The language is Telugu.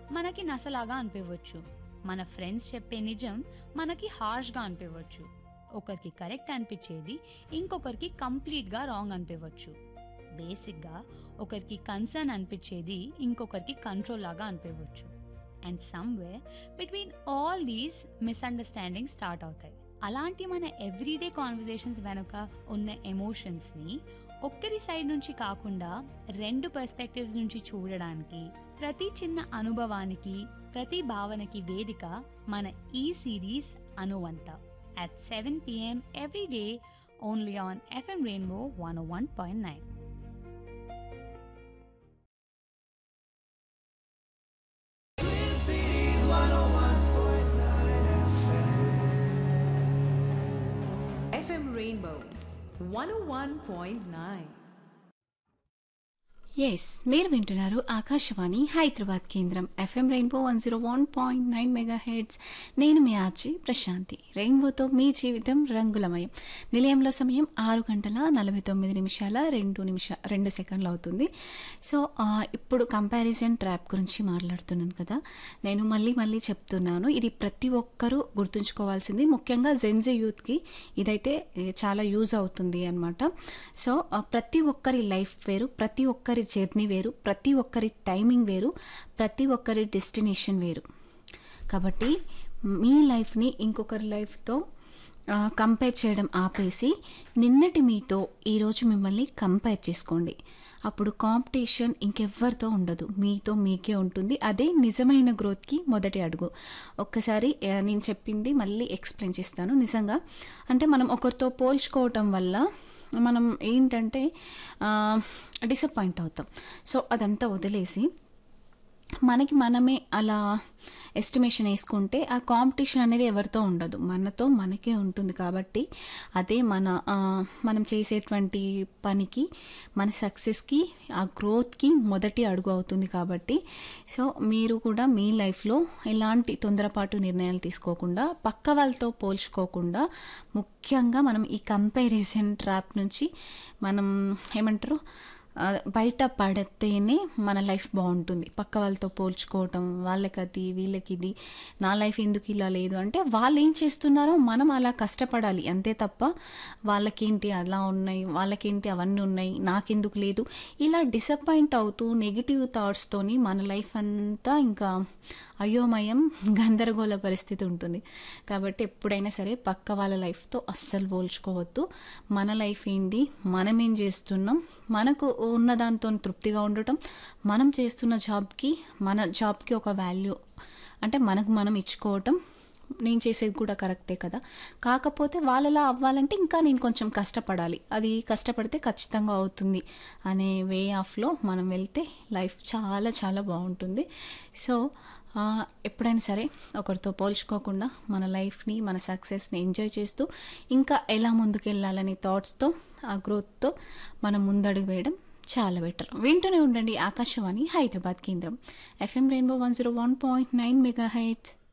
మనకి నసలాగా అనిపించవచ్చు మన ఫ్రెండ్స్ చెప్పే నిజం మనకి హార్ష్గా అనిపించవచ్చు ఒకరికి కరెక్ట్ అనిపించేది ఇంకొకరికి కంప్లీట్గా రాంగ్ అనిపించవచ్చు బేసిక్గా ఒకరికి కన్సర్న్ అనిపించేది ఇంకొకరికి కంట్రోల్ లాగా అనిపించవచ్చు and somewhere between all these misunderstanding start అవుతాయి అలాంటి మన ఎవ్రీడే కాన్వర్జేషన్స్ వెనుక ఉన్న ఎమోషన్స్ని ఒక్కరి సైడ్ నుంచి కాకుండా రెండు పర్స్పెక్టివ్స్ నుంచి చూడడానికి ప్రతి చిన్న అనుభవానికి ప్రతి భావనకి వేదిక మన ఈ సిరీస్ అనువంత at seven PM every day only on FM Rainbow one one point nine FM Rainbow 101.9. Yes మీరు వింటున్నారు ఆకాశవాణి హైదరాబాద్ కేంద్రం FM Rainbow one zero one point nine mega hits నేను మీ ఆచి ప్రశాంతి రెయిన్బోతో మీ జీవితం రంగులమయం నిలయంలో సమయం ఆరు గంటల నలభై తొమ్మిది నిమిషాల రెండు నిమిష రెండు సెకండ్లు అవుతుంది సో ఆ, ఇప్పుడు కంపారిజన్ ట్రాప్ గురించి మాట్లాడుతున్నాను కదా నేను మళ్ళీ మళ్ళీ చెప్తున్నాను ఇది ప్రతి ఒక్కరూ గుర్తుంచుకోవాల్సింది ముఖ్యంగా జెన్జీ యూత్కి ఇదైతే ఏ, చాలా యూజ్ అవుతుంది అనమాట సో ఆ, ప్రతి ఒక్కరి లైఫ్ వేరు ప్రతి ఒక్కరి జర్నీ వేరు ప్రతి ఒక్కరి టైమింగ్ వేరు ప్రతి ఒక్కరి డెస్టినేషన్ వేరు కాబట్టి మీ లైఫ్ని ఇంకొకరి లైఫ్తో కంపేర్ చేయడం ఆపేసి నిన్నటి మీతో ఈరోజు మిమ్మల్ని కంపేర్ చేసుకోండి అప్పుడు కాంపిటీషన్ ఇంకెవ్వరితో ఉండదు మీతో మీకే ఉంటుంది అదే నిజమైన గ్రోత్కి మొదటి అడుగు ఒక్కసారి ఆ, నేను చెప్పింది మళ్ళీ ఎక్స్ప్లెయిన్ చేస్తాను నిజంగా అంటే మనం ఒకరితో పోల్చుకోవటం వల్ల మనం ఏంటంటే డిసప్పాయింట్ అవుతాం సో అదంతా వదిలేసి మనకి మనమే అలా ఎస్టిమేషన్ వేసుకుంటే ఆ కాంపిటీషన్ అనేది ఎవరితో ఉండదు మనతో మనకే ఉంటుంది కాబట్టి అదే మన ఆ, మనం చేసేటువంటి పనికి మన సక్సెస్కి ఆ గ్రోత్కి మొదటి అడుగు అవుతుంది కాబట్టి సో మీరు కూడా మీ లైఫ్లో ఎలాంటి తొందరపాటు నిర్ణయాలు తీసుకోకుండా పక్క వాళ్ళతో పోల్చుకోకుండా ముఖ్యంగా మనం ఈ కంపారిజన్ ట్రాప్ నుంచి మనం ఏమంటారు ఆ, బయట పడితేనే మన లైఫ్ బాగుంటుంది పక్క వాళ్ళతో పోల్చుకోవటం వాళ్ళకి అది వీళ్ళకి ఇది నా లైఫ్ ఎందుకు ఇలా లేదు అంటే వాళ్ళు ఏం చేస్తున్నారో మనం అలా కష్టపడాలి అంతే తప్ప వాళ్ళకేంటి అలా ఉన్నాయి వాళ్ళకేంటి అవన్నీ ఉన్నాయి నాకెందుకు లేదు ఇలా డిసప్పాయింట్ అవుతూ నెగిటివ్ థాట్స్తోని మన లైఫ్ అంతా ఇంకా అయోమయం గందరగోళ పరిస్థితి ఉంటుంది కాబట్టి ఎప్పుడైనా సరే పక్క వాళ్ళ లైఫ్తో అస్సలు పోల్చుకోవద్దు మన లైఫ్ ఏంది మనం ఏం చేస్తున్నాం మనకు ఉన్న దాంతో తృప్తిగా ఉండటం మనం చేస్తున్న జాబ్కి మన జాబ్కి ఒక వాల్యూ అంటే మనకు మనం ఇచ్చుకోవటం నేను చేసేది కూడా కరెక్టే కదా కాకపోతే వాళ్ళలా అవ్వాలంటే ఇంకా నేను కొంచెం కష్టపడాలి అది కష్టపడితే ఖచ్చితంగా అవుతుంది అనే వే ఆఫ్లో మనం వెళ్తే లైఫ్ చాలా చాలా బాగుంటుంది సో ఆ, ఎప్పుడైనా సరే ఒకరితో పోల్చుకోకుండా మన లైఫ్ని మన సక్సెస్ని ఎంజాయ్ చేస్తూ ఇంకా ఎలా ముందుకెళ్ళాలనే థాట్స్తో ఆ గ్రోత్తో మనం ముందడుగు వేయడం చాలా బెటర్ వింటూనే ఉండండి ఆకాశవాణి హైదరాబాద్ కేంద్రం FM Rainbow one zero one point nine mega height